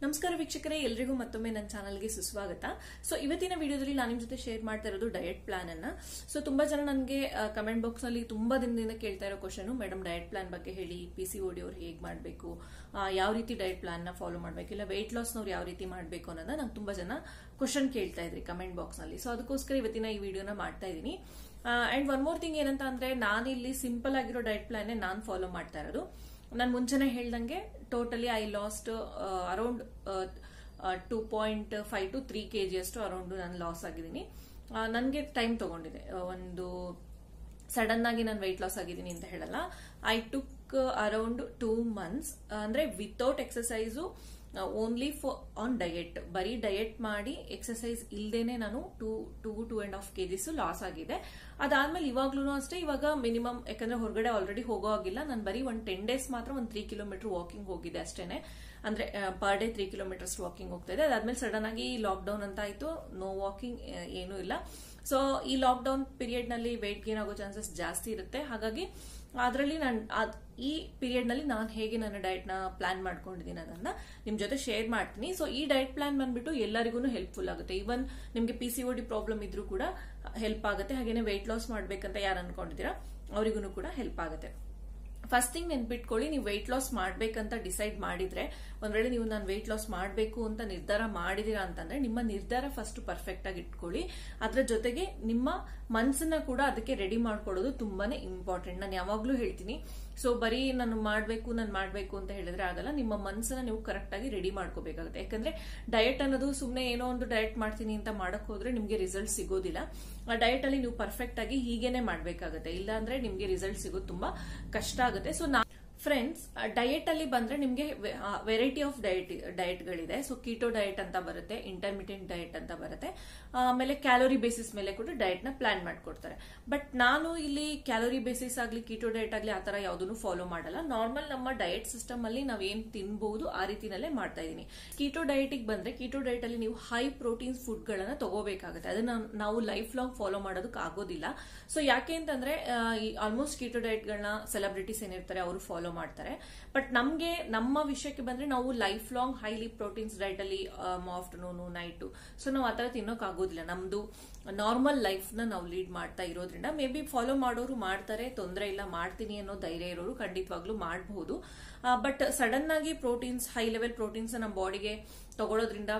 ನಮಸ್ಕಾರ ವೀಕ್ಷಕರೇ ಎಲ್ರಿಗೂ ಮತ್ತೊಮ್ಮೆ ನನ್ನ ಚಾನಲ್ಗೆ ಸುಸ್ವಾಗತ ಸೊ ಇವತ್ತಿನ ವಿಡಿಯೋದಲ್ಲಿ ನಾನು ನಿಮ್ ಜೊತೆ ಶೇರ್ ಮಾಡ್ತಾ ಇರೋದು ಡಯಟ್ ಪ್ಲಾನ್ ಅನ್ನ ಸೊ ತುಂಬಾ ಜನ ನನಗೆ ಕಮೆಂಟ್ ಬಾಕ್ಸ್ ನಲ್ಲಿ ತುಂಬಾ ದಿನದಿಂದ ಕೇಳ್ತಾ ಇರೋ ಕ್ವಶನ್ ಮೇಡಮ್ ಡಯಟ್ ಪ್ಲಾನ್ ಬಗ್ಗೆ ಹೇಳಿ ಪಿ ಸಿ ಓಡಿ ಅವ್ರು ಹೇಗೆ ಮಾಡಬೇಕು ಯಾವ ರೀತಿ ಡಯಟ್ ಪ್ಲಾನ್ ನ ಫಾಲೋ ಮಾಡಬೇಕು ಇಲ್ಲ ವೆಯ್ಟ್ ಲಾಸ್ನವ್ರು ಯಾವ ರೀತಿ ಮಾಡಬೇಕು ಅನ್ನೋದನ್ನ ನಂಗೆ ತುಂಬಾ ಜನ ಕ್ವಶನ್ ಕೇಳ್ತಾ ಇದ್ರಿ ಕಮೆಂಟ್ ಬಾಕ್ಸ್ ನಲ್ಲಿ ಸೊ ಅದಕ್ಕೋಸ್ಕರ ಇವತ್ತಿನ ಈ ವಿಡಿಯೋನ ಮಾಡ್ತಾ ಇದ್ದೀನಿ ಅಂಡ್ ಒನ್ ಮೋರ್ ಥಿಂಗ್ ಏನಂತ ಅಂದ್ರೆ ನಾನಿಲ್ಲಿ ಸಿಂಪಲ್ ಆಗಿರೋ ಡಯಟ್ ಪ್ಲಾನ್ ನಾನು ಫಾಲೋ ಮಾಡ್ತಾ ಇರೋದು ನಾನು ಮುಂಚೆನೆ ಹೇಳ್ದಂಗೆ totally I lost around two point five to three K G ಅಷ್ಟು ಅರೌಂಡ್ ನಾನು ಲಾಸ್ ಆಗಿದ್ದೀನಿ ನನಗೆ ಟೈಮ್ ತಗೊಂಡಿದೆ ಒಂದು ಸಡನ್ ಆಗಿ ನಾನು ವೆಯ್ಟ್ ಲಾಸ್ ಆಗಿದ್ದೀನಿ ಅಂತ ಹೇಳಲ್ಲ I took around two months ಅಂದ್ರೆ without exercise only for on diet ಬರೀ ಡಯಟ್ ಮಾಡಿ ಎಕ್ಸಸೈಸ್ ಇಲ್ದೇನೆ ನಾನು two two two and half KGs loss ಆಗಿದೆ ಅದಾದ್ಮೇಲೆ ಇವಾಗ್ಲೂ ಅಷ್ಟೇ ಇವಾಗ ಮಿನಿಮಮ್ ಯಾಕಂದ್ರೆ ಹೊರಗಡೆ ಆಲ್ರೆಡಿ ಹೋಗೋ ಆಗಿಲ್ಲ ನಾನು ಬರೀ ಒಂದು ಟೆನ್ ಡೇಸ್ ಮಾತ್ರ ಒಂದು ತ್ರೀ ಕಿಲೋಮೀಟರ್ ವಾಕಿಂಗ್ ಹೋಗಿದೆ ಅಷ್ಟೇನೆ ಅಂದ್ರೆ per day three kilometres walking ಹೋಗ್ತಾ ಇದೆ ಅದಾದ್ಮೇಲೆ ಸಡನ್ ಆಗಿ ಲಾಕ್ ಡೌನ್ ಅಂತ ಆಯ್ತು ನೋ ವಾಕಿಂಗ್ ಏನೂ ಇಲ್ಲ ಸೊ ಈ ಲಾಕ್ ಡೌನ್ ಪೀರಿಯಡ್ ನಲ್ಲಿ ವೆಯ್ಟ್ ಗೇನ್ ಆಗೋ ಚಾನ್ಸಸ್ ಜಾಸ್ತಿ ಇರುತ್ತೆ ಹಾಗಾಗಿ ಅದರಲ್ಲಿ ನಾನು ಈ ಪೀರಿಯಡ್ ನಲ್ಲಿ ನಾನು ಹೇಗೆ ನನ್ನ ಡಯಟ್ ನ ಪ್ಲಾನ್ ಮಾಡ್ಕೊಂಡಿದ್ದೀನಿ ಅದನ್ನ ನಿಮ್ ಜೊತೆ ಶೇರ್ ಮಾಡ್ತೀನಿ ಸೊ ಈ ಡಯಟ್ ಪ್ಲಾನ್ ಬಂದ್ಬಿಟ್ಟು ಎಲ್ಲರಿಗೂ ಹೆಲ್ಪ್ಫುಲ್ ಆಗುತ್ತೆ ಈವನ್ ನಿಮ್ಗೆ ಪಿ ಸಿ ಡಿ ಪ್ರಾಬ್ಲಮ್ ಇದ್ರೂ ಕೂಡ ಹೆಲ್ಪ್ ಆಗುತ್ತೆ ಹಾಗೇನೆ ವೆಯ್ಟ್ ಲಾಸ್ ಮಾಡ್ಬೇಕಂತ ಯಾರು ಅನ್ಕೊಂಡಿದ್ದೀರಾ ಅವರಿಗೂ ಕೂಡ ಹೆಲ್ಪ್ ಆಗುತ್ತೆ ಫಸ್ಟ್ ಥಿಂಗ್ ನೆನ್ಪಿಟ್ಕೊಳ್ಳಿ ನೀವು ವೆಯ್ಟ್ ಲಾಸ್ ಮಾಡ್ಬೇಕಂತ ಡಿಸೈಡ್ ಮಾಡಿದ್ರೆ ಒಂದ್ ವೇಳೆ ನೀವು ನಾನು ವೆಯ್ಟ್ ಲಾಸ್ ಮಾಡಬೇಕು ಅಂತ ನಿರ್ಧಾರ ಮಾಡಿದೀರಾ ಅಂತಂದ್ರೆ ನಿಮ್ಮ ನಿರ್ಧಾರ ಫಸ್ಟ್ ಪರ್ಫೆಕ್ಟ್ ಆಗಿ ಇಟ್ಕೊಳ್ಳಿ ಅದ್ರ ಜೊತೆಗೆ ನಿಮ್ಮ ಮನ್ಸನ್ನ ಕೂಡ ಅದಕ್ಕೆ ರೆಡಿ ಮಾಡ್ಕೊಳ್ಳೋದು ತುಂಬಾನೇ ಇಂಪಾರ್ಟೆಂಟ್ ನಾನು ಯಾವಾಗ್ಲೂ ಹೇಳ್ತೀನಿ ಸೊ ಬರೀ ನಾನು ಮಾಡಬೇಕು ನಾನು ಮಾಡಬೇಕು ಅಂತ ಹೇಳಿದ್ರೆ ಆಗಲ್ಲ ನಿಮ್ಮ ಮನಸ್ಸನ್ನ ನೀವು ಕರೆಕ್ಟ್ ಆಗಿ ರೆಡಿ ಮಾಡ್ಕೋಬೇಕಾಗುತ್ತೆ ಯಾಕಂದ್ರೆ ಡಯಟ್ ಅನ್ನೋದು ಸುಮ್ಮನೆ ಏನೋ ಒಂದು ಡಯಟ್ ಮಾಡ್ತೀನಿ ಅಂತ ಮಾಡಕ್ ಹೋದ್ರೆ ನಿಮ್ಗೆ ರಿಸಲ್ಟ್ ಸಿಗೋದಿಲ್ಲ ಆ ಡಯಟ್ ಅಲ್ಲಿ ನೀವು ಪರ್ಫೆಕ್ಟ್ ಆಗಿ ಹೀಗೇನೆ ಮಾಡ್ಬೇಕಾಗುತ್ತೆ ಇಲ್ಲ ಅಂದ್ರೆ ನಿಮ್ಗೆ ರಿಸಲ್ಟ್ ಸಿಗೋದು ತುಂಬಾ ಕಷ್ಟ ಆಗುತ್ತೆ ಸೊ ನಾ ಫ್ರೆಂಡ್ಸ್ ಡಯಟ್ ಅಲ್ಲಿ ಬಂದ್ರೆ ನಿಮ್ಗೆ ವೆರೈಟಿ ಆಫ್ ಡಯಟ್ ಡಯಟ್ಗಳಿದೆ ಸೊ ಕೀಟೋ ಡಯಟ್ ಅಂತ ಬರುತ್ತೆ ಇಂಟರ್ಮಿಟೆಂಟ್ ಡಯಟ್ ಅಂತ ಬರುತ್ತೆ ಆಮೇಲೆ ಕ್ಯಾಲೋರಿ ಬೇಸಿಸ್ ಮೇಲೆ ಕೂಡ ಡಯಟ್ ನ ಪ್ಲಾನ್ ಮಾಡ್ಕೊಡ್ತಾರೆ ಬಟ್ ನಾನು ಇಲ್ಲಿ ಕ್ಯಾಲೋರಿ ಬೇಸಿಸ್ ಆಗ್ಲಿ ಕೀಟೋ ಡಯಟ್ ಆಗ್ಲಿ ಆತರ ಯಾವ್ದನ್ನು ಫಾಲೋ ಮಾಡಲ್ಲ ನಾರ್ಮಲ್ ನಮ್ಮ ಡಯಟ್ ಸಿಸ್ಟಮ್ ಅಲ್ಲಿ ನಾವ್ ಏನ್ ತಿನ್ಬಹುದು ಆ ರೀತಿನಲ್ಲೇ ಮಾಡ್ತಾ ಇದೀನಿ ಕೀಟೋ ಡಯಟಿಗೆ ಬಂದ್ರೆ ಕೀಟೋ ಡಯಟ್ ಅಲ್ಲಿ ನೀವು ಹೈ ಪ್ರೋಟೀನ್ಸ್ ಫುಡ್ ಗಳನ್ನ ತಗೋಬೇಕಾಗುತ್ತೆ ಅದನ್ನ ನಾವು ಲೈಫ್ ಲಾಂಗ್ ಫಾಲೋ ಮಾಡೋದಕ್ಕೆ ಆಗೋದಿಲ್ಲ ಸೊ ಯಾಕೆ ಅಂತಂದ್ರೆ ಆಲ್ಮೋಸ್ಟ್ ಕೀಟೋ ಡಯಟ್ ಗಳನ್ನ ಸೆಲೆಬ್ರಿಟೀಸ್ ಏನಿರ್ತಾರೆ ಅವರು ಫಾಲೋ ಮಾಡ್ತಾರೆ ಬಟ್ ನಮ್ಗೆ ನಮ್ಮ ವಿಷಯಕ್ಕೆ ಬಂದ್ರೆ ನಾವು life long highly proteins diet ಅಲ್ಲಿ ಆಫ್ಟರ್ನೂನು ನೈಟು ಸೊ ನಾವು ಆತರ ತಿನ್ನೋಕ್ ಆಗೋದಿಲ್ಲ ನಮ್ದು ನಾರ್ಮಲ್ ಲೈಫ್ ನ ನಾವು ಲೀಡ್ ಮಾಡ್ತಾ ಇರೋದ್ರಿಂದ ಮೇ ಬಿ ಫಾಲೋ ಮಾಡೋರು ಮಾಡ್ತಾರೆ ತೊಂದರೆ ಇಲ್ಲ ಮಾಡ್ತೀನಿ ಅನ್ನೋ ಧೈರ್ಯ ಇರೋರು ಖಂಡಿತವಾಗ್ಲೂ ಮಾಡಬಹುದು ಬಟ್ ಸಡನ್ ಆಗಿ ಪ್ರೋಟೀನ್ಸ್ ಹೈ ಲೆವೆಲ್ ಪ್ರೋಟೀನ್ಸ್ ನಮ್ಮ ಬಾಡಿಗೆ ತಗೊಳ್ಳೋದ್ರಿಂದ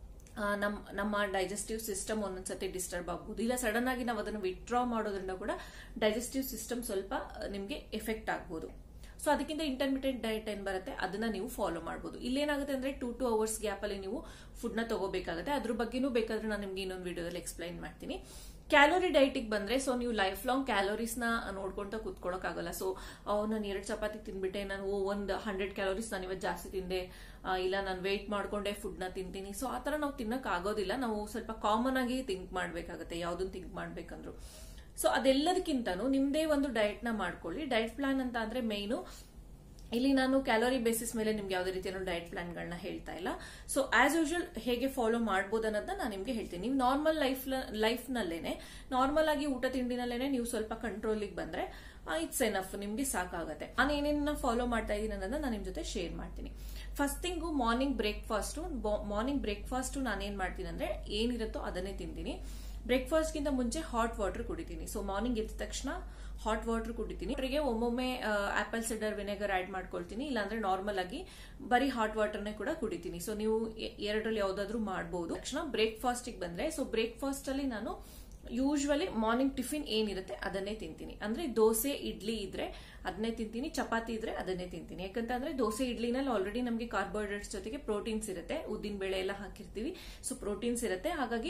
ನಮ್ ನಮ್ಮ ಡೈಜೆಸ್ಟಿವ್ ಸಿಸ್ಟಮ್ ಒಂದೊಂದ್ಸತಿ ಡಿಸ್ಟರ್ಬ್ ಆಗ್ಬೋದು ಇಲ್ಲ ಸಡನ್ ಆಗಿ ನಾವು ಅದನ್ನು ವಿತ್ಡ್ರಾ ಮಾಡೋದ್ರಿಂದ ಕೂಡ ಡೈಜೆಸ್ಟಿವ್ ಸಿಸ್ಟಮ್ ಸ್ವಲ್ಪ ನಿಮ್ಗೆ ಎಫೆಕ್ಟ್ ಆಗ್ಬೋದು ಸೊ ಅದಕ್ಕಿಂತ ಇಂಟರ್ಮಿಟೆಂಟ್ ಡಯಟ್ ಏನ್ ಬರುತ್ತೆ ಅದನ್ನ ನೀವು ಫಾಲೋ ಮಾಡಬಹುದು ಇಲ್ಲೇನಾಗುತ್ತೆ ಅಂದ್ರೆ ಟೂ ಟೂ ಅವರ್ಸ್ ಗ್ಯಾಪ್ ಅಲ್ಲಿ ನೀವು ಫುಡ್ ನ ತಗೋಬೇಕಾಗುತ್ತೆ ಅದ್ರ ಬಗ್ಗೆನೂ ಬೇಕಾದ್ರೆ ನಾನು ನಿಮ್ಗೆ ಇನ್ನೊಂದು ವಿಡಿಯೋದಲ್ಲಿ ಎಕ್ಸ್ಪ್ಲೈನ್ ಮಾಡ್ತೀನಿ ಕ್ಯಾಲೋರಿ ಡೈಟಿಗೆ ಬಂದ್ರೆ ಸೊ ನೀವು ಲೈಫ್ ಲಾಂಗ್ ಕ್ಯಾಲೋರೀಸ್ ನ ನೋಡ್ಕೊಂತ ಕೂತ್ಕೊಳಕ್ ಆಗಲ್ಲ ಸೊ ನಾನು ಎರಡು ಚಪಾತಿ ತಿನ್ಬಿಟ್ಟೆ ನಾನು ಒಂದು ಹಂಡ್ರೆಡ್ ಕ್ಯಾಲೋರೀಸ್ ನಾನು ಇವತ್ತು ಜಾಸ್ತಿ ತಿಂದೆ ಇಲ್ಲ ನಾನು ವೆಯ್ಟ್ ಮಾಡ್ಕೊಂಡೆ ಫುಡ್ ನ ತಿಂತೀನಿ ಸೊ ಆತರ ನಾವು ತಿನ್ನಕ್ ಆಗೋದಿಲ್ಲ ನಾವು ಸ್ವಲ್ಪ ಕಾಮನ್ ಆಗಿ ಥಿಂಕ್ ಮಾಡ್ಬೇಕಾಗತ್ತೆ ಯಾವ್ದನ್ನ ಥಿಂಕ್ ಮಾಡ್ಬೇಕಂದ್ರು ಸೊ ಅದೆಲ್ಲದಕ್ಕಿಂತನೂ ನಿಮ್ದೇ ಒಂದು ಡಯಟ್ ನ ಮಾಡ್ಕೊಳ್ಳಿ ಡಯಟ್ ಪ್ಲಾನ್ ಅಂತ ಅಂದ್ರೆ ಮೇಯ್ನು ಇಲ್ಲಿ ನಾನು ಕ್ಯಾಲೋರಿ ಬೇಸಿಸ್ ಮೇಲೆ ನಿಮ್ಗೆ ಯಾವುದೇ ರೀತಿಯ ಡಯಟ್ ಪ್ಲಾನ್ ಗಳನ್ನ ಹೇಳ್ತಾ ಇಲ್ಲ ಸೊ ಆಸ್ ಯೂಶುವಲ್ ಹೇಗೆ ಫಾಲೋ ಮಾಡಬಹುದು ಅನ್ನೋದನ್ನ ನಾನು ನಿಮ್ಗೆ ಹೇಳ್ತೀನಿ ನೀವು ನಾರ್ಮಲ್ ಲೈಫ್ ಲೈಫ್ ನಲ್ಲೇನೆ ನಾರ್ಮಲ್ ಆಗಿ ಊಟ ತಿಂಡಿನಲ್ಲೇನೆ ನೀವು ಸ್ವಲ್ಪ ಕಂಟ್ರೋಲಿಗೆ ಬಂದ್ರೆ ಇಟ್ಸ್ ಎನಫ್ ನಿಮ್ಗೆ ಸಾಕಾಗತ್ತೆ ನಾನು ಏನೇನ ಫಾಲೋ ಮಾಡ್ತಾ ಇದ್ದೀನಿ ಅನ್ನೋದನ್ನ ನಾನು ನಿಮ್ ಜೊತೆ ಶೇರ್ ಮಾಡ್ತೀನಿ first thing morning breakfast morning breakfast ನಾನೇನ್ ಮಾಡ್ತೀನಿ ಅಂದ್ರೆ ಏನಿರುತ್ತೋ ಅದನ್ನೇ ತಿಂತೀನಿ ಬ್ರೇಕ್ಫಾಸ್ಟ್ ಗಿಂತ ಮುಂಚೆ ಹಾಟ್ ವಾಟರ್ ಕುಡಿತೀನಿ ಸೊ ಮಾರ್ನಿಂಗ್ ಎದ್ದ ತಕ್ಷಣ ಹಾಟ್ ವಾಟರ್ ಕುಡಿತೀನಿ ಅವರಿಗೆ ಒಮ್ಮೊಮ್ಮೆ ಆಪಲ್ ಸಿಡರ್ ವಿನೆಗರ್ ಆಡ್ ಮಾಡ್ಕೊಳ್ತೀನಿ ಇಲ್ಲಾಂದ್ರೆ ನಾರ್ಮಲ್ ಆಗಿ ಬರೀ ಹಾಟ್ ವಾಟರ್ನೇ ಕೂಡ ಕುಡಿತೀನಿ ಸೊ ನೀವು ಎರಡರಲ್ಲಿ ಯಾವ್ದಾದ್ರು ಮಾಡಬಹುದು ತಕ್ಷಣ ಬ್ರೇಕ್ಫಾಸ್ಟ್ ಬಂದ್ರೆ ಸೊ ಬ್ರೇಕ್ಫಾಸ್ಟ್ ಅಲ್ಲಿ ನಾನು ಯೂಶ್ವಲಿ ಮಾರ್ನಿಂಗ್ ಟಿಫಿನ್ ಏನಿರುತ್ತೆ ಅದನ್ನೇ ತಿಂತೀನಿ ಅಂದ್ರೆ ದೋಸೆ ಇಡ್ಲಿ ಇದ್ರೆ ಅದನ್ನೇ ತಿಂತೀನಿ ಚಪಾತಿ ಇದ್ರೆ ಅದನ್ನೇ ತಿಂತೀನಿ ಯಾಕಂತಂದ್ರೆ ದೋಸೆ ಇಡ್ಲಿನಲ್ಲಿ ಆಲ್ರೆಡಿ ನಮಗೆ ಕಾರ್ಬೋಹೈಡ್ರೇಟ್ಸ್ ಜೊತೆಗೆ ಪ್ರೋಟೀನ್ಸ್ ಇರುತ್ತೆ ಉದ್ದಿನ ಬೇಳೆ ಎಲ್ಲ ಹಾಕಿರ್ತೀವಿ ಸೊ ಪ್ರೋಟೀನ್ಸ್ ಇರುತ್ತೆ ಹಾಗಾಗಿ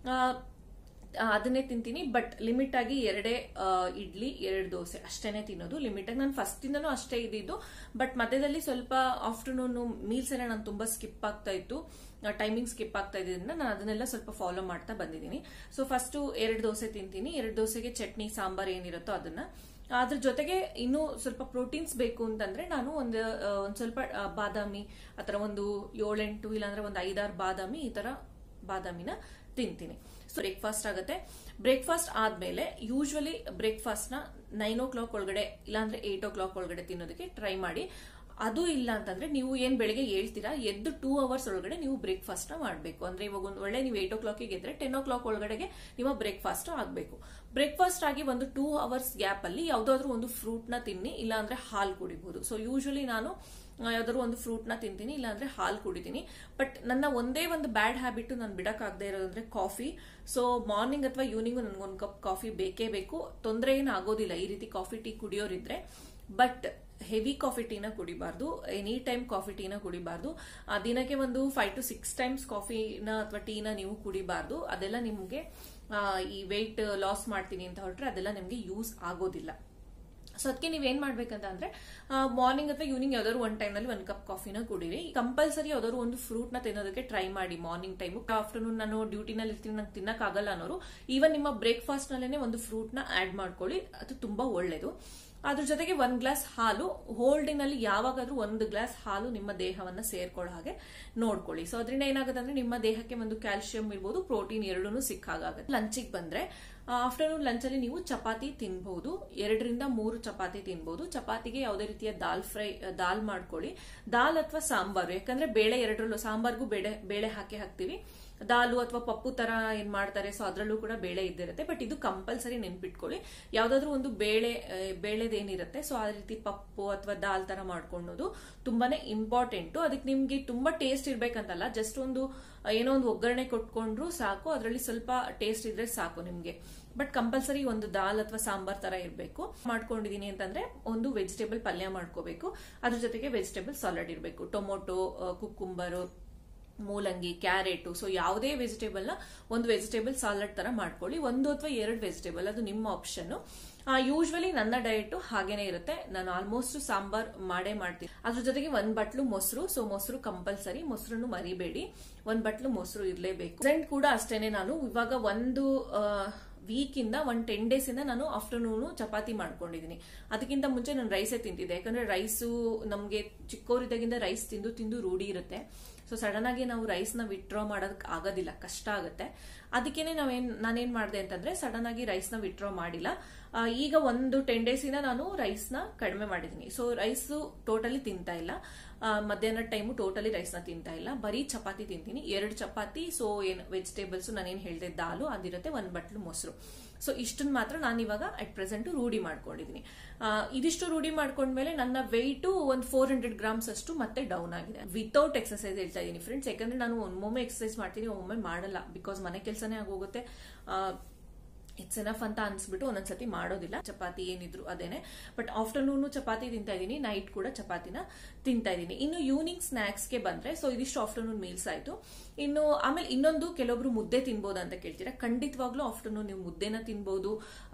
ಅದನ್ನೇ ತಿಂತೀನಿ ಬಟ್ ಲಿಮಿಟ್ ಆಗಿ ಎರಡೇ ಇಡ್ಲಿ ಎರಡು ದೋಸೆ ಅಷ್ಟೇನೆ ತಿನ್ನೋದು ಲಿಮಿಟ್ ಆಗಿ ನಾನು ಫಸ್ಟ್ ಇಂದನೂ ಅಷ್ಟೇ ಇದ್ದಿದ್ದು ಬಟ್ ಮಧ್ಯದಲ್ಲಿ ಸ್ವಲ್ಪ ಆಫ್ಟರ್ನೂನ್ ಮೀಲ್ಸ್ ಎಲ್ಲ ನಾನು ತುಂಬಾ ಸ್ಕಿಪ್ ಆಗ್ತಾ ಇತ್ತು ಟೈಮಿಂಗ್ ಸ್ಕಿಪ್ ಆಗ್ತಾ ಇದ್ರಿಂದ ನಾನು ಅದನ್ನೆಲ್ಲ ಸ್ವಲ್ಪ ಫಾಲೋ ಮಾಡ್ತಾ ಬಂದಿದ್ದೀನಿ ಸೊ ಫಸ್ಟ್ ಎರಡು ದೋಸೆ ತಿಂತೀನಿ ಎರಡು ದೋಸೆಗೆ ಚಟ್ನಿ ಸಾಂಬಾರ್ ಏನಿರುತ್ತೋ ಅದನ್ನ ಅದ್ರ ಜೊತೆಗೆ ಇನ್ನೂ ಸ್ವಲ್ಪ ಪ್ರೋಟೀನ್ಸ್ ಬೇಕು ಅಂತಂದ್ರೆ ನಾನು ಒಂದು ಒಂದ್ ಸ್ವಲ್ಪ ಬಾದಾಮಿ ಆತರ ಒಂದು ಏಳೆಂಟು ಇಲ್ಲಾಂದ್ರೆ ಒಂದು ಐದಾರು ಬಾದಾಮಿ ಈ ತರ ಬಾದಾಮಿನ ತಿಂತೀನಿ ಸೊ ಬ್ರೇಕ್ಫಾಸ್ಟ್ ಆಗುತ್ತೆ ಬ್ರೇಕ್ಫಾಸ್ಟ್ ಆದ್ಮೇಲೆ ಯೂಶ್ವಲಿ ಬ್ರೇಕ್ಫಾಸ್ಟ್ ನ ನೈನ್ ಓ ಕ್ಲಾಕ್ ಒಳಗಡೆ ಇಲ್ಲಾಂದ್ರೆ ಏಟ್ ಓ ಕ್ಲಾಕ್ ಒಳಗಡೆ ತಿನ್ನೋದಕ್ಕೆ ಟ್ರೈ ಮಾಡಿ ಅದು ಇಲ್ಲ ಅಂತಂದ್ರೆ ನೀವು ಏನ್ ಬೆಳಿಗ್ಗೆ ಹೇಳ್ತೀರಾ ಎದ್ದು ಟೂ ಅವರ್ಸ್ ಒಳಗಡೆ ನೀವು ಬ್ರೇಕ್ಫಾಸ್ಟ್ ನ ಮಾಡಬೇಕು ಅಂದ್ರೆ ಇವಾಗ ಒಂದು ಒಳ್ಳೆ ನೀವು ಏಟ್ ಓ ಕ್ಲಾಕಿಗೆ ಎದ್ರೆ ಟೆನ್ ಓ ಕ್ಲಾಕ್ ಒಳಗಡೆಗೆ ನಿಮ್ಮ ಬ್ರೇಕ್ಫಾಸ್ಟ್ ಆಗಬೇಕು ಬ್ರೇಕ್ಫಾಸ್ಟ್ ಆಗಿ ಒಂದು ಟೂ ಅವರ್ಸ್ ಗ್ಯಾಪ್ ಅಲ್ಲಿ ಯಾವ್ದಾದ್ರು ಒಂದು ಫ್ರೂಟ್ ನ ತಿನ್ನಿ ಇಲ್ಲ ಅಂದ್ರೆ ಹಾಲು ಕುಡಿಬಹುದು ಸೊ ಯೂಶಲಿ ನಾನು ಯಾವ್ದಾದ್ರು ಒಂದು ಫ್ರೂಟ್ ನ ತಿಂತೀನಿ ಇಲ್ಲಾಂದ್ರೆ ಹಾಲು ಕುಡಿತೀನಿ ಬಟ್ ನನ್ನ ಒಂದೇ ಒಂದು ಬ್ಯಾಡ್ ಹ್ಯಾಬಿಟ್ ನಾನು ಬಿಡಕ್ಕಾಗದೇ ಇರೋದಂದ್ರೆ ಕಾಫಿ ಸೊ ಮಾರ್ನಿಂಗ್ ಅಥವಾ ಈವ್ನಿಂಗ್ ನನ್ಗೊಂದು ಕಪ್ ಕಾಫಿ ಬೇಕೇ ಬೇಕು ತೊಂದರೆ ಏನು ಆಗೋದಿಲ್ಲ ಈ ರೀತಿ ಕಾಫಿ ಟೀ ಕುಡಿಯೋರಿದ್ರೆ ಬಟ್ ಹೆವಿ ಕಾಫಿ ಟೀನ ಕುಡಿಬಾರ್ದು ಎನಿ ಟೈಮ್ ಕಾಫಿ ಟೀನ ಕುಡಿಬಾರ್ದು ಆ ದಿನಕ್ಕೆ ಒಂದು ಫೈವ್ ಟು ಸಿಕ್ಸ್ ಟೈಮ್ಸ್ ಕಾಫಿನ ಅಥವಾ ಟೀನ ನೀವು ಕುಡಿಬಾರ್ದು ಅದೆಲ್ಲ ನಿಮಗೆ ಈ ವೆಯ್ಟ್ ಲಾಸ್ ಮಾಡ್ತೀನಿ ಅಂತ ಹೊರಟ್ರೆ ಅದೆಲ್ಲ ನಿಮಗೆ ಯೂಸ್ ಆಗೋದಿಲ್ಲ ಸೊ ಅದಕ್ಕೆ ನೀವೇನ್ ಮಾಡ್ಬೇಕಂತ ಅಂದ್ರೆ ಮಾರ್ನಿಂಗ್ ಅಥವಾ ಈವ್ನಿಂಗ್ ಯಾವ್ದಾದ್ರು ಒನ್ ಟೈಮ್ ನಲ್ಲಿ ಒಂದ್ ಕಪ್ ಕಾಫಿನ ಕುಡಿರಿ ಕಂಪಲ್ಸರಿ ಯಾವ್ದಾದ್ರು ಒಂದು ಫ್ರೂಟ್ ನ ತಿನ್ನೋದಕ್ಕೆ ಟ್ರೈ ಮಾಡಿ ಮಾರ್ನಿಂಗ್ ಟೈಮ್ ಆಫ್ಟರ್ನೂನ್ ನಾನು ಡ್ಯೂಟಿನಲ್ಲಿ ಇರ್ತೀನಿ ನಂಗೆ ತಿನ್ನಕ್ ಆಗಲ್ಲ ಅನ್ನೋರು ಈವನ್ ನಿಮ್ಮ ಬ್ರೇಕ್ಫಾಸ್ಟ್ ನಲ್ಲೇನೆ ಒಂದು ಫ್ರೂಟ್ ನ ಆಡ್ ಮಾಡ್ಕೊಳ್ಳಿ ಅದು ತುಂಬಾ ಒಳ್ಳೇದು ಅದ್ರ ಜೊತೆಗೆ ಒಂದ್ ಗ್ಲಾಸ್ ಹಾಲು ಹೋಲ್ಡಿಂಗ್ ನಲ್ಲಿ ಯಾವಾಗಾದ್ರೂ ಒಂದು ಗ್ಲಾಸ್ ಹಾಲು ನಿಮ್ಮ ದೇಹವನ್ನ ಸೇರ್ಕೊಳ್ಳೋ ಹಾಗೆ ನೋಡ್ಕೊಳ್ಳಿ ಸೊ ಅದರಿಂದ ಏನಾಗುತ್ತೆ ಅಂದ್ರೆ ನಿಮ್ಮ ದೇಹಕ್ಕೆ ಒಂದು ಕ್ಯಾಲ್ಸಿಯಂ ಇರ್ಬೋದು ಪ್ರೋಟೀನ್ ಎರಡೂ ಸಿಕ್ಕಾಗುತ್ತೆ ಲಂಚಿಗೆ ಬಂದ್ರೆ ಆಫ್ಟರ್ನೂನ್ ಲಂಚ್ ಅಲ್ಲಿ ನೀವು ಚಪಾತಿ ತಿನ್ಬಹುದು ಎರಡರಿಂದ ಮೂರು ಚಪಾತಿ ತಿನ್ಬಹುದು ಚಪಾತಿಗೆ ಯಾವುದೇ ರೀತಿಯ ದಾಲ್ ಫ್ರೈ ದಾಲ್ ಮಾಡ್ಕೊಳ್ಳಿ ದಾಲ್ ಅಥವಾ ಸಾಂಬಾರು ಯಾಕಂದ್ರೆ ಬೇಳೆ ಎರಡರಲ್ಲೂ ಸಾಂಬಾರ್ಗೂ ಬೇಳೆ ಬೇಳೆ ಹಾಕಿ ಹಾಕ್ತಿವಿ ದಾಲು ಅಥವಾ ಪಪ್ಪು ತರ ಏನ್ ಮಾಡ್ತಾರೆ ಸೊ ಅದರಲ್ಲೂ ಕೂಡ ಬೇಳೆ ಇದ್ದಿರುತ್ತೆ ಬಟ್ ಇದು ಕಂಪಲ್ಸರಿ ನೆನ್ಪಿಟ್ಕೊಳ್ಳಿ ಯಾವ್ದಾದ್ರು ಒಂದು ಬೇಳೆ ಬೇಳೆದೇನಿರುತ್ತೆ ಸೊ ಆ ರೀತಿ ಪಪ್ಪು ಅಥವಾ ದಾಲ್ ತರ ಮಾಡ್ಕೊಳ್ಳೋದು ತುಂಬಾನೇ ಇಂಪಾರ್ಟೆಂಟ್ ಅದಕ್ಕೆ ನಿಮ್ಗೆ ತುಂಬಾ ಟೇಸ್ಟ್ ಇರ್ಬೇಕಂತಲ್ಲ ಜಸ್ಟ್ ಒಂದು ಏನೋ ಒಂದು ಒಗ್ಗರಣೆ ಕೊಟ್ಕೊಂಡ್ರು ಸಾಕು ಅದರಲ್ಲಿ ಸ್ವಲ್ಪ ಟೇಸ್ಟ್ ಇದ್ರೆ ಸಾಕು ನಿಮ್ಗೆ ಬಟ್ ಕಂಪಲ್ಸರಿ ಒಂದು ದಾಲ್ ಅಥವಾ ಸಾಂಬಾರ್ ತರ ಇರಬೇಕು ಮಾಡ್ಕೊಂಡಿದೀನಿ ಅಂತಂದ್ರೆ ಒಂದು ವೆಜಿಟೇಬಲ್ ಪಲ್ಯ ಮಾಡ್ಕೋಬೇಕು ಅದ್ರ ಜೊತೆಗೆ ವೆಜಿಟೇಬಲ್ ಸಾಲಡ್ ಇರಬೇಕು ಟೊಮೊಟೊ ಕುಕ್ಕುಂಬರು ಮೂಲಂಗಿ ಕ್ಯಾರೆಟ್ ಸೊ ಯಾವುದೇ ವೆಜಿಟೇಬಲ್ ನ ಒಂದು ವೆಜಿಟೇಬಲ್ ಸಾಲಡ್ ತರ ಮಾಡ್ಕೊಳ್ಳಿ ಒಂದು ಅಥವಾ ಎರಡು ವೆಜಿಟೇಬಲ್ ಅದು ನಿಮ್ಮ ಆಪ್ಷನ್ ಯೂಶ್ವಲಿ ನನ್ನ ಡಯಟ್ ಹಾಗೇನೆ ಇರುತ್ತೆ ನಾನು ಆಲ್ಮೋಸ್ಟ್ ಸಾಂಬಾರ್ ಮಾಡೇ ಮಾಡ್ತೀನಿ ಅದ್ರ ಜೊತೆಗೆ ಒಂದ್ ಬಟ್ಲು ಮೊಸರು ಸೊ ಮೊಸರು ಕಂಪಲ್ಸರಿ ಮೊಸರನ್ನು ಮರಿಬೇಡಿ ಒಂದ್ ಬಟ್ಲು ಮೊಸರು ಇರಲೇಬೇಕು ಪ್ರೆಸೆಂಟ್ ಕೂಡ ಅಷ್ಟೇನೆ ನಾನು ಇವಾಗ ಒಂದು ವೀಕ್ ಇಂದ ಒಂದ್ ಟೆನ್ ಡೇಸ್ ಇಂದ ನಾನು ಆಫ್ಟರ್ನೂನ್ ಚಪಾತಿ ಮಾಡ್ಕೊಂಡಿದ್ದೀನಿ ಅದಕ್ಕಿಂತ ಮುಂಚೆ ನಾನು ರೈಸೇ ತಿಂತಿದ್ದೆ ಯಾಕಂದ್ರೆ ರೈಸು ನಮ್ಗೆ ಚಿಕ್ಕವರಿದ್ದಾಗಿಂದ ರೈಸ್ ತಿಂದು ತಿಂದು ರೂಢಿ ಇರುತ್ತೆ ಸೊ ಸಡನ್ ಆಗಿ ನಾವು ರೈಸ್ ನ ವಿತ್ಡ್ರಾ ಮಾಡೋದಕ್ ಆಗೋದಿಲ್ಲ ಕಷ್ಟ ಆಗುತ್ತೆ ಅದಕ್ಕೇನೆ ನಾವೇನ್ ನಾನೇನ್ ಮಾಡಿದೆ ಅಂತಂದ್ರೆ ಸಡನ್ ಆಗಿ ರೈಸ್ ನ ವಿತ್ಡ್ರಾ ಮಾಡಿಲ್ಲ ಈಗ ಒಂದು ಟೆನ್ ಡೇಸ್ ಇಂದ ನಾನು ರೈಸ್ ನ ಕಡಿಮೆ ಮಾಡಿದೀನಿ ಸೊ ರೈಸ್ ಟೋಟಲಿ ತಿಂತಾ ಇಲ್ಲ ಮಧ್ಯಾಹ್ನ ಟೈಮು ಟೋಟಲಿ ರೈಸ್ ನ ತಿಂತಾ ಇಲ್ಲ ಬರೀ ಚಪಾತಿ ತಿಂತೀನಿ ಎರಡು ಚಪಾತಿ ಸೊ ಏನ್ ವೆಜಿಟೇಬಲ್ಸ್ ನಾನೇನ್ ಹೇಳ್ದೆ ದಾಲು ಅದಿರುತ್ತೆ ಒಂದ್ ಬಟ್ಲು ಮೊಸರು ಸೊ ಇಷ್ಟನ್ನ ಮಾತ್ರ ನಾನು ಇವಾಗ ಅಟ್ ಪ್ರೆಸೆಂಟ್ ರೂಢಿ ಮಾಡ್ಕೊಂಡಿದ್ದೀನಿ ಇದಿಷ್ಟು ರೂಢಿ ಮಾಡ್ಕೊಂಡ್ಮೇಲೆ ನನ್ನ ವೆಯ್ಟು ಒಂದು ಫೋರ್ ಹಂಡ್ರೆಡ್ ಗ್ರಾಮ್ಸ್ ಅಷ್ಟು ಮತ್ತೆ ಡೌನ್ ಆಗಿದೆ ವಿತೌಟ್ ಎಕ್ಸರ್ಸೈಸ್ ಹೇಳ್ತಾ ಇದ್ದೀನಿ ಫ್ರೆಂಡ್ಸ್ ಯಾಕಂದ್ರೆ ನಾನು ಒಮ್ಮೊಮ್ಮೆ ಎಕ್ಸರ್ಸೈಸ್ ಮಾಡ್ತೀನಿ ಒಮ್ಮೊಮ್ಮೆ ಮಾಡಲ್ಲ ಬಿಕಾಸ್ ಮನೆ ಕೆಲಸನೇ ಆಗೋಗುತ್ತೆ ಇಟ್ಸ್ ಎನಫ್ ಅಂತ ಅನ್ಸ್ಬಿಟ್ಟು ಒಂದೊಂದ್ಸತಿ ಮಾಡೋದಿಲ್ಲ ಚಪಾತಿ ಏನಿದ್ರು ಅದೇನೆ ಬಟ್ ಆಫ್ಟರ್ನೂನ್ ಚಪಾತಿ ತಿಂತಾ ಇದೀನಿ ನೈಟ್ ಕೂಡ ಚಪಾತಿನ ತಿಂತಾ ಇದೀನಿ ಇನ್ನು ಈವ್ನಿಂಗ್ ಸ್ನಾಕ್ಸ್ಗೆ ಬಂದ್ರೆ ಸೊ ಇದಿಷ್ಟು ಆಫ್ಟರ್ನೂನ್ ಮೀಲ್ಸ್ ಆಯ್ತು ಇನ್ನು ಆಮೇಲೆ ಇನ್ನೊಂದು ಕೆಲವೊಬ್ರು ಮುದ್ದೆ ತಿನ್ಬೋದು ಅಂತ ಕೇಳ್ತೀರಾ ಖಂಡಿತವಾಗ್ಲೂ ಆಫ್ಟರ್ನೂನ್ ನೀವು ಮುದ್ದೆನ ತಿನ್ಬೋದು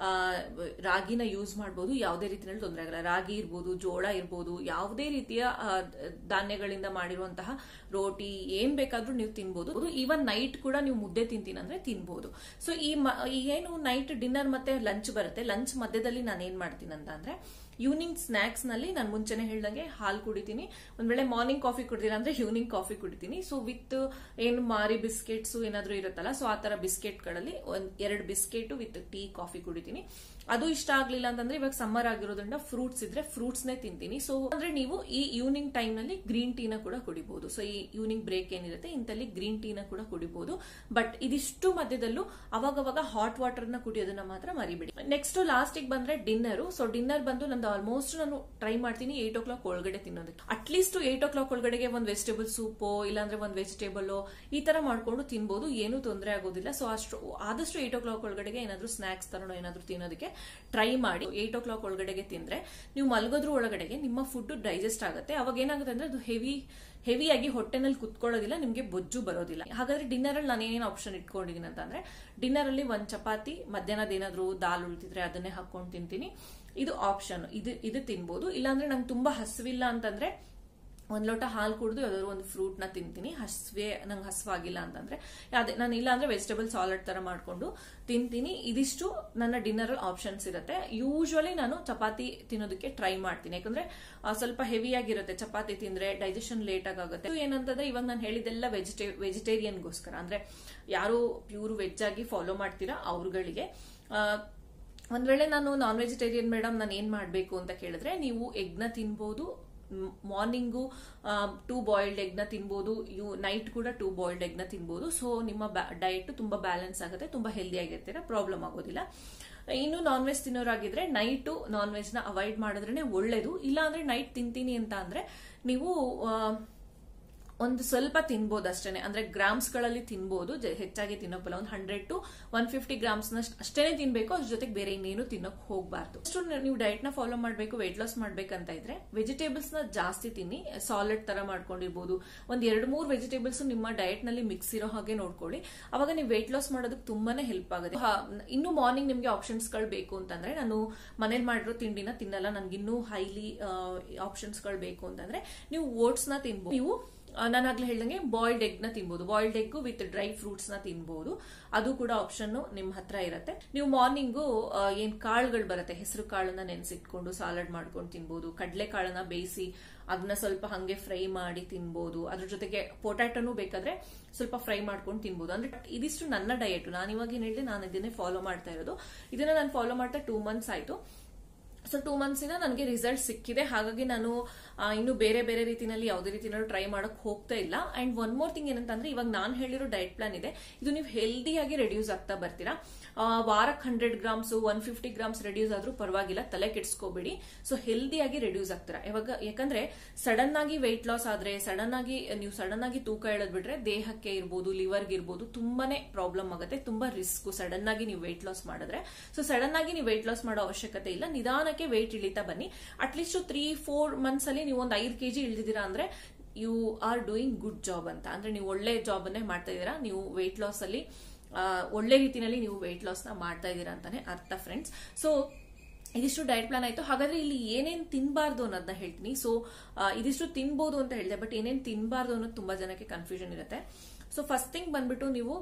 ರಾಗಿನ ಯೂಸ್ ಮಾಡ್ಬೋದು ಯಾವುದೇ ರೀತಿಯಲ್ಲಿ ತೊಂದರೆ ಆಗಲ್ಲ ರಾಗಿ ಇರ್ಬೋದು ಜೋಳ ಇರ್ಬೋದು ಯಾವುದೇ ರೀತಿಯ ಧಾನ್ಯಗಳಿಂದ ಮಾಡಿರುವಂತಹ ರೋಟಿ ಏನ್ ಬೇಕಾದ್ರೂ ನೀವು ತಿನ್ಬೋದು ಈವನ್ ನೈಟ್ ಕೂಡ ನೀವು ಮುದ್ದೆ ತಿಂತೀನಿ ಅಂದ್ರೆ ತಿನ್ಬೋದು ಸೊ ಈ ಏನು ನೈಟ್ ಡಿನ್ನರ್ ಮತ್ತೆ ಲಂಚ್ ಬರುತ್ತೆ ಲಂಚ್ ಮಧ್ಯದಲ್ಲಿ ನಾನು ಏನ್ ಮಾಡ್ತೀನಿ ಅಂತ ಅಂದ್ರೆ ಈವ್ನಿಂಗ್ ಸ್ನಾಕ್ಸ್ ನಲ್ಲಿ ನಾನು ಮುಂಚೆನೆ ಹೇಳ್ದಂಗೆ ಹಾಲು ಕುಡಿತೀನಿ ಒಂದ್ ವೇಳೆ ಮಾರ್ನಿಂಗ್ ಕಾಫಿ ಕುಡಿದಿಲ್ಲ ಅಂದ್ರೆ ಈವ್ನಿಂಗ್ ಕಾಫಿ ಕುಡಿತೀನಿ ಸೊ ವಿತ್ ಏನು ಮಾರಿ ಬಿಸ್ಕೆಟ್ಸ್ ಏನಾದ್ರೂ ಇರುತ್ತಲ್ಲ ಸೊ ಆ ತರ ಬಿಸ್ಕೆಟ್ಗಳಲ್ಲಿ ಒಂದ್ ಎರಡು ಬಿಸ್ಕೆಟ್ ವಿತ್ ಟೀ ಕಾಫಿ ಕುಡಿತೀನಿ ಅದು ಇಷ್ಟ ಆಗ್ಲಿಲ್ಲ ಅಂತಂದ್ರೆ ಇವಾಗ ಸಮ್ಮರ್ ಆಗಿರೋದ್ರಿಂದ ಫ್ರೂಟ್ಸ್ ಇದ್ರೆ ಫ್ರೂಟ್ಸ್ ನೇ ತಿಂತೀನಿ ಸೊ ಅಂದ್ರೆ ನೀವು ಈ ಈವ್ನಿಂಗ್ ಟೈಮ್ ನಲ್ಲಿ ಗ್ರೀನ್ ಟೀನ ಕೂಡ ಕುಡಿಬಹುದು ಸೊ ಈ ಈವ್ನಿಂಗ್ ಬ್ರೇಕ್ ಏನಿರುತ್ತೆ ಇಂತಲ್ಲಿ ಗ್ರೀನ್ ಟೀನ ಕೂಡ ಕುಡಿಬಹುದು ಬಟ್ ಇದಿಷ್ಟು ಮಧ್ಯದಲ್ಲೂ ಅವಾಗವಾಗ ಹಾಟ್ ವಾಟರ್ ನ ಕುಡಿಯೋದನ್ನ ಮಾತ್ರ ಮರಿಬಿಡಿ ನೆಕ್ಸ್ಟ್ ಲಾಸ್ಟಿಗೆ ಬಂದ್ರೆ ಡಿನ್ನರ್ ಸೊ ಡಿನ್ನರ್ ಬಂದು ನಂದು ಆಲ್ಮೋಸ್ಟ್ ನಾನು ಟ್ರೈ ಮಾಡ್ತೀನಿ ಏಟ್ ಓ ಕ್ಲಾಕ್ ಒಳಗಡೆ ತಿನ್ನೋದಕ್ಕೆ ಅಟ್ಲೀಸ್ಟ್ ಏಟ್ ಓ ಕ್ಲಾಕ್ ಒಳಗಡೆಗೆ ಒಂದು ವೆಜಿಟೇಬಲ್ ಸೂಪೋ ಇಲ್ಲಾಂದ್ರೆ ಒಂದು ವೆಜಿಟೇಬಲ್ ಈ ತರ ಮಾಡ್ಕೊಂಡು ತಿನ್ಬಹುದು ಏನು ತೊಂದರೆ ಆಗೋದಿಲ್ಲ ಸೊ ಅಷ್ಟು ಆದಷ್ಟು ಏಟ್ ಓ ಕ್ಲಾಕ್ ಒಳಗಡೆಗೆ ಏನಾದ್ರು ಸ್ನಾಕ್ಸ್ ತರೋಣ ಏನಾದ್ರು ತಿನ್ನೋದಕ್ಕೆ ಟ್ರೈ ಮಾಡಿ ಏಟ್ ಓ ಕ್ಲಾಕ್ ಒಳಗಡೆಗೆ ತಿಂದ್ರೆ ನೀವು ಮಲಗೋದ್ರ ಒಳಗಡೆಗೆ ನಿಮ್ಮ ಫುಡ್ ಡೈಜೆಸ್ಟ್ ಆಗುತ್ತೆ ಅವಾಗ ಏನಾಗುತ್ತೆ ಅಂದ್ರೆ ಅದು ಹೆವಿ ಹೆವಿಯಾಗಿ ಹೊಟ್ಟೆನಲ್ಲಿ ಕುತ್ಕೊಳ್ಳೋದಿಲ್ಲ ನಿಮಗೆ ಬೊಜ್ಜು ಬರೋದಿಲ್ಲ ಹಾಗಾದ್ರೆ ಡಿನ್ನರ್ ಅಲ್ಲಿ ನಾನು ಏನೇನು ಆಪ್ಷನ್ ಇಟ್ಕೊಂಡಿದ್ದೀನಿ ಅಂತಂದ್ರೆ ಡಿನ್ನರ್ ಅಲ್ಲಿ ಒಂದ್ ಚಪಾತಿ ಮಧ್ಯಾಹ್ನದ ಏನಾದ್ರು ದಾಲ್ ಉಳ್ತಿದ್ರೆ ಅದನ್ನೇ ಹಾಕೊಂಡು ತಿಂತೀನಿ ಇದು ಆಪ್ಷನ್ ಇದು ಇದು ತಿನ್ಬೋದು ಇಲ್ಲಾಂದ್ರೆ ನಂಗೆ ತುಂಬಾ ಹಸಿವಿಲ್ಲ ಅಂತಂದ್ರೆ ಒಂದ್ ಲೋಟ ಹಾಲು ಕುಡಿದು ಯಾವ್ದಾದ್ರು ಒಂದು ಫ್ರೂಟ್ ನ ತಿಂತೀನಿ ಹಸ್ವೆ ನಂಗೆ ಹಸ್ವಾಗಿಲ್ಲ ಅಂತಂದ್ರೆ ಅದೇ ನಾನು ಇಲ್ಲ ಅಂದ್ರೆ ವೆಜಿಟೇಬಲ್ ಸಾಲಡ್ ತರ ಮಾಡ್ಕೊಂಡು ತಿಂತೀನಿ ಇದಿಷ್ಟು ನನ್ನ ಡಿನ್ನರ್ ಆಪ್ಷನ್ಸ್ ಇರುತ್ತೆ ಯೂಶುವಲಿ ನಾನು ಚಪಾತಿ ತಿನ್ನೋದಕ್ಕೆ ಟ್ರೈ ಮಾಡ್ತೀನಿ ಯಾಕಂದ್ರೆ ಸ್ವಲ್ಪ ಹೆವಿ ಆಗಿರುತ್ತೆ ಚಪಾತಿ ತಿಂದ್ರೆ ಡೈಜೆಷನ್ ಲೇಟ್ ಆಗುತ್ತೆ ಏನಂತಂದ್ರೆ ಇವಾಗ ನಾನು ಹೇಳಿದೆಲ್ಲ ವೆಜಿಟೇ ವೆಜಿಟೇರಿಯನ್ಗೋಸ್ಕರ ಅಂದ್ರೆ ಯಾರು ಪ್ಯೂರ್ ವೆಜ್ ಆಗಿ ಫಾಲೋ ಮಾಡ್ತೀರಾ ಅವ್ರಗಳಿಗೆ ಒಂದ್ ವೇಳೆ ನಾನು ನಾನ್ ವೆಜಿಟೇರಿಯನ್ ಮೇಡಮ್ ನಾನು ಏನ್ ಮಾಡ್ಬೇಕು ಅಂತ ಕೇಳಿದ್ರೆ ನೀವು ಎಗ್ನ ತಿನ್ಬಹುದು ಮಾರ್ನಿಂಗು ಟೂ ಬಾಯ್ಲ್ಡ್ ಎಗ್ ನ ತಿನ್ಬೋದು ಯು ನೈಟ್ ಕೂಡ ಟೂ ಬಾಯ್ಲ್ಡ್ ಎಗ್ ನ ತಿನ್ಬೋದು ಸೊ ನಿಮ್ಮ ಡಯಟ್ ತುಂಬಾ ಬ್ಯಾಲೆನ್ಸ್ ಆಗುತ್ತೆ ತುಂಬಾ ಹೆಲ್ದಿ ಆಗಿರ್ತೀರಾ ಪ್ರಾಬ್ಲಮ್ ಆಗೋದಿಲ್ಲ ಇನ್ನು ನಾನ್ ವೆಜ್ ತಿನ್ನೋರಾಗಿದ್ರೆ ನೈಟು ನಾನ್ ವೆಜ್ ನ ಅವಾಯ್ಡ್ ಮಾಡಿದ್ರೆ ಒಳ್ಳೇದು ಇಲ್ಲ ಅಂದ್ರೆ ನೈಟ್ ತಿಂತೀನಿ ಅಂತ ಅಂದ್ರೆ ನೀವು ಆ, ಒಂದು ಸ್ವಲ್ಪ ತಿನ್ಬೋದು ಅಷ್ಟೇನೆ ಅಂದ್ರೆ ಗ್ರಾಮ್ಸ್ ಗಳಲ್ಲಿ ತಿನ್ಬೋದು ಜ- ಹೆಚ್ಚಾಗಿ ತಿನ್ನೋಕ್ಕಲ್ಲ ಒಂದು hundred to one fifty grams ನ ಅಷ್ಟೇನೆ ತಿನ್ಬೇಕು ಅದ್ರ ಜೊತೆಗೆ ಬೇರೆ ಇನ್ನೇನು ತಿನ್ನೋಕ್ ಹೋಗಬಾರ್ದು ಅಷ್ಟು ನೀವು ಡಯಟ್ ನ ಫಾಲೋ ಮಾಡಬೇಕು ವೆಯ್ಟ್ ಲಾಸ್ ಮಾಡ್ಬೇಕಂತ ಇದ್ರೆ ವೆಜಿಟೇಬಲ್ಸ್ ನ ಜಾಸ್ತಿ ತಿನ್ನಿ ಸಾಲಿಡ್ ತರ ಮಾಡ್ಕೊಂಡಿರ್ಬೋದು ಒಂದ್ ಎರಡು ಮೂರು ವೆಜಿಟೇಬಲ್ಸ್ ನಿಮ್ಮ ಡಯಟ್ ನಲ್ಲಿ ಮಿಕ್ಸ್ ಇರೋ ಹಾಗೆ ನೋಡ್ಕೊಳ್ಳಿ ಅವಾಗ ನೀವು ವೆಯ್ಟ್ ಲಾಸ್ ಮಾಡೋದಕ್ಕೆ ತುಂಬಾನೇ ಹೆಲ್ಪ್ ಆಗುತ್ತೆ ಹ, ಇನ್ನು ಮಾರ್ನಿಂಗ್ ನಿಮ್ಗೆ ಆಪ್ಷನ್ಸ್ ಗಳು ಬೇಕು ಅಂತಂದ್ರೆ ನಾನು ಮನೇಲಿ ಮಾಡಿರೋ ತಿಂಡಿನ ತಿನ್ನಲ್ಲ ನನ್ಗೆ ಇನ್ನೂ ಹೈಲಿ ಆಪ್ಷನ್ಸ್ ಗಳು ಬೇಕು ಅಂತಂದ್ರೆ ನೀವು ಓಟ್ಸ್ ನ ತಿನ್ಬೋದು ನೀವು ನಾನು ಆಗ್ಲೇ ಹೇಳ್ದಂಗೆ ಬಾಯ್ಲ್ಡ್ ಎಗ್ ನ ತಿನ್ಬೋದು boiled egg with dry fruits ನ ತಿನ್ಬೋದು ಅದು ಕೂಡ ಆಪ್ಷನ್ ನಿಮ್ ಹತ್ರ ಇರುತ್ತೆ ನೀವು ಮಾರ್ನಿಂಗು ಏನ್ ಕಾಳುಗಳು ಬರುತ್ತೆ ಹೆಸರು ಕಾಳನ್ನ ನೆನೆಸಿಟ್ಕೊಂಡು ಸಾಲಡ್ ಮಾಡ್ಕೊಂಡು ತಿನ್ಬೋದು ಕಡಲೆ ಕಾಳನ್ನ ಬೇಯಿಸಿ ಅದನ್ನ ಸ್ವಲ್ಪ ಹಂಗೆ ಫ್ರೈ ಮಾಡಿ ತಿನ್ಬೋದು ಅದ್ರ ಜೊತೆಗೆ ಪೊಟ್ಯಾಟೋನು ಬೇಕಾದ್ರೆ ಸ್ವಲ್ಪ ಫ್ರೈ ಮಾಡ್ಕೊಂಡು ತಿನ್ಬೋದು ಅಂದ್ರೆ ಇದಿಷ್ಟು ನನ್ನ ಡಯಟ್ ನಾನು ಇವಾಗ ಏನ್ ಹೇಳಿದೆ ನಾನು ಇದನ್ನೇ ಫಾಲೋ ಮಾಡ್ತಾ ಇರೋದು ಇದನ್ನ ನಾನು ಫಾಲೋ ಮಾಡ್ತಾ ಟೂ ಮಂತ್ಸ್ ಆಯ್ತು ಸೊ ಟೂ ಮಂತ್ಸ್ ಇಂದ ನನಗೆ ರಿಸಲ್ಟ್ ಸಿಕ್ಕಿದೆ ಹಾಗಾಗಿ ನಾನು ಆ, ಇನ್ನು ಬೇರೆ ಬೇರೆ ರೀತಿನಲ್ಲಿ ಯಾವುದೇ ರೀತಿನಲ್ಲೂ ಟ್ರೈ ಮಾಡಕ್ ಹೋಗ್ತಾ ಇಲ್ಲ ಅಂಡ್ ಒನ್ ಮೋರ್ ಥಿಂಗ್ ಏನಂತಂದ್ರೆ ಇವಾಗ ನಾನು ಹೇಳಿರೋ ಡಯಟ್ ಪ್ಲಾನ್ ಇದೆ ಇದು ನೀವು ಹೆಲ್ದಿಯಾಗಿ ರೆಡ್ಯೂಸ್ ಆಗ್ತಾ ಬರ್ತೀರಾ ಆ, ವಾರಕ್ಕೆ hundred grams one fifty grams reduce ಆದ್ರೂ ಪರವಾಗಿಲ್ಲ ತಲೆ ಕೆಡ್ಸ್ಕೋಬೇಡಿ ಸೊ ಹೆಲ್ದಿಯಾಗಿ ರೆಡ್ಯೂಸ್ ಆಗ್ತೀರಾ ಇವಾಗ ಯಾಕಂದ್ರೆ ಸಡನ್ ಆಗಿ ವೆಯ್ಟ್ ಲಾಸ್ ಆದ್ರೆ ಸಡನ್ ಆಗಿ ನೀವು ಸಡನ್ ಆಗಿ ತೂಕ ಎಳೆದ್ ಬಿಟ್ರೆ ದೇಹಕ್ಕೆ ಇರ್ಬೋದು ಲಿವರ್ಗೆ ಇರ್ಬೋದು ತುಂಬಾನೇ ಪ್ರಾಬ್ಲಮ್ ಆಗುತ್ತೆ ತುಂಬಾ ರಿಸ್ಕ್ ಸಡನ್ ಆಗಿ ನೀವು ವೆಯ್ಟ್ ಲಾಸ್ ಮಾಡಿದ್ರೆ ಸೊ ಸಡನ್ ಆಗಿ ನೀವು ವೆಯ್ಟ್ ಲಾಸ್ ಮಾಡೋ ಅವಶ್ಯಕತೆ ಇಲ್ಲ ನಿಧಾನಕ್ಕೆ ವೆಯ್ಟ್ ಇಳಿತಾ ಬನ್ನಿ ಅಟ್ಲೀಸ್ಟ್ ತ್ರೀ ಫೋರ್ ಮಂತ್ಸ್ ಅಲ್ಲಿ ನೀವು ಒಂದು ಐದು ಕೆಜಿ ಇಳಿದಿದ್ದೀರಾ ಅಂದ್ರೆ you are doing good job ಅಂತ ಅಂದ್ರೆ ನೀವು ಒಳ್ಳೆ ಜಾಬ್ ಅನ್ನೇ ಮಾಡ್ತಾ ಇದ್ದೀರಾ ನೀವು ವೆಯ್ಟ್ ಲಾಸ್ ಅಲ್ಲಿ ಆ, ಒಳ್ಳೆ ರೀತಿನಲ್ಲಿ ನೀವು ವೆಯ್ಟ್ ಲಾಸ್ ನ ಮಾಡ್ತಾ ಇದ್ದೀರಾ ಅಂತಾನೆ ಅರ್ಥ ಫ್ರೆಂಡ್ಸ್ ಸೊ ಇದಿಷ್ಟು ಡಯಟ್ ಪ್ಲಾನ್ ಆಯ್ತು ಹಾಗಾದ್ರೆ ಇಲ್ಲಿ ಏನೇನ್ ತಿನ್ಬಾರ್ದು ಅನ್ನೋದನ್ನ ಹೇಳ್ತೀನಿ ಸೊ ಇದಿಷ್ಟು ತಿನ್ಬೋದು ಅಂತ ಹೇಳಿದೆ ಬಟ್ ಏನೇನ್ ತಿನ್ಬಾರ್ದು ಅನ್ನೋದು ತುಂಬಾ ಜನಕ್ಕೆ ಕನ್ಫ್ಯೂಷನ್ ಇರುತ್ತೆ ಸೊ ಫಸ್ಟ್ ಥಿಂಗ್ ಬಂದ್ಬಿಟ್ಟು ನೀವು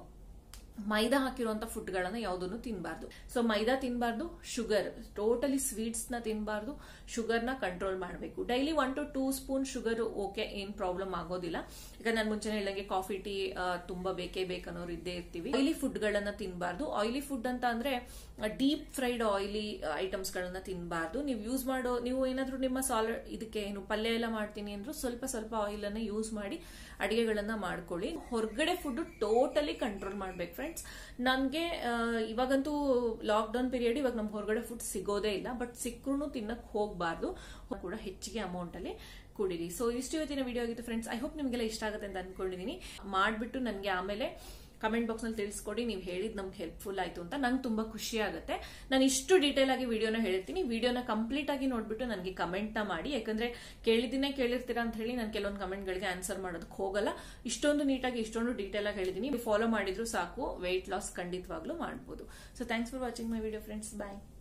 ಮೈದಾ ಹಾಕಿರುವಂತ ಫುಡ್ ಗಳನ್ನ ಯಾವುದನ್ನು ತಿನ್ನಬಾರ್ದು ಸೊ ಮೈದಾ ತಿನ್ನಬಾರ್ದು ಶುಗರ್ ಟೋಟಲಿ ಸ್ವೀಟ್ಸ್ ನ ತಿನ್ನಬಾರ್ದು ಶುಗರ್ ನ ಕಂಟ್ರೋಲ್ ಮಾಡಬೇಕು daily one to two spoon sugar okay ಏನ್ ಪ್ರಾಬ್ಲಮ್ ಆಗೋದಿಲ್ಲ ಈಗ ನಾನು ಮುಂಚೆ ಹೇಳ್ದಂಗೆ ಕಾಫಿ ಟೀ ತುಂಬಾ ಬೇಕೇ ಬೇಕನ್ನೋರು ಇದ್ದೇ ಇರ್ತೀವಿ ಆಯಿಲಿ ಫುಡ್ ಗಳನ್ನ ತಿನ್ನಬಾರ್ದು ಆಯಿಲಿ ಫುಡ್ ಅಂತ ಅಂದ್ರೆ ಡೀಪ್ ಫ್ರೈಡ್ ಆಯಿಲಿ ಐಟಮ್ಸ್ ಗಳನ್ನ ತಿನ್ನಬಾರ್ದು ನೀವು ಯೂಸ್ ಮಾಡೋ ನೀವು ಏನಾದ್ರೂ ನಿಮ್ಮ ಸಾಲ ಇದಕ್ಕೆ ಏನು ಪಲ್ಯ ಎಲ್ಲ ಮಾಡ್ತೀನಿ ಅಂದ್ರೂ ಸ್ವಲ್ಪ ಸ್ವಲ್ಪ ಆಯಿಲ್ ಅನ್ನ ಯೂಸ್ ಮಾಡಿ ಅಡಿಗೆಗಳನ್ನ ಮಾಡ್ಕೊಳ್ಳಿ ಹೊರಗಡೆ ಫುಡ್ ಟೋಟಲಿ ಕಂಟ್ರೋಲ್ ಮಾಡ್ಬೇಕು ಫ್ರೆಂಡ್ಸ್ ನನ್ಗೆ ಆ, ಇವಾಗಂತೂ ಲಾಕ್ ಡೌನ್ ಪೀರಿಯಡ್ ಇವಾಗ ನಮ್ಗೆ ಹೊರಗಡೆ ಫುಡ್ ಸಿಗೋದೇ ಇಲ್ಲ ಬಟ್ ಸಿಕ್ಕರೂ ತಿನ್ನಕ್ ಹೋಗ್ಬಾರ್ದು ಕೂಡ ಹೆಚ್ಚಿಗೆ ಅಮೌಂಟ್ ಅಲ್ಲಿ ಕುಡಿರಿ ಸೊ ಇಷ್ಟು ಇವತ್ತಿನ ವಿಡಿಯೋ ಆಗಿತ್ತು ಫ್ರೆಂಡ್ಸ್ ಐ ಹೋಪ್ ನಿಮಗೆಲ್ಲ ಇಷ್ಟ ಆಗುತ್ತೆ ಅಂತ ಅನ್ಕೊಂಡಿದೀನಿ ಮಾಡ್ಬಿಟ್ಟು ನನಗೆ ಆಮೇಲೆ ಕಮೆಂಟ್ ಬಾಕ್ಸ್ ನಲ್ಲಿ ತಿಳಿಸ್ಕೊಡಿ ನೀವು ಹೇಳಿದ್ ನಮ್ಗೆ ಹೆಲ್ಪ್ಫುಲ್ ಆಯ್ತು ಅಂತ ನಂಗೆ ತುಂಬಾ ಖುಷಿ ಆಗುತ್ತೆ ನಾನು ಇಷ್ಟು ಡೀಟೇಲ್ ಆಗಿ ವಿಡಿಯೋನ ಹೇಳ್ತೀನಿ ವಿಡಿಯೋನ ಕಂಪ್ಲೀಟ್ ಆಗಿ ನೋಡ್ಬಿಟ್ಟು ನನಗೆ ಕಮೆಂಟ್ ನ ಮಾಡಿ ಯಾಕಂದ್ರೆ ಕೇಳಿದಿನೇ ಕೇಳಿರ್ತೀರಾ ಅಂತ ಹೇಳಿ ನಾನು ಕೆಲವೊಂದು ಕಮೆಂಟ್ ಗಳಿಗೆ ಆನ್ಸರ್ ಮಾಡೋದಕ್ಕೆ ಹೋಗಲ್ಲ ಇಷ್ಟೊಂದು ನೀಟಾಗಿ ಇಷ್ಟೊಂದು ಡೀಟೇಲ್ ಆಗಿ ಹೇಳಿದೀನಿ ಫಾಲೋ ಮಾಡಿದ್ರು ಸಾಕು ವೆಯ್ಟ್ ಲಾಸ್ ಖಂಡಿತವಾಗ್ಲೂ ಮಾಡ್ಬೋದು so thanks for watching my video friends bye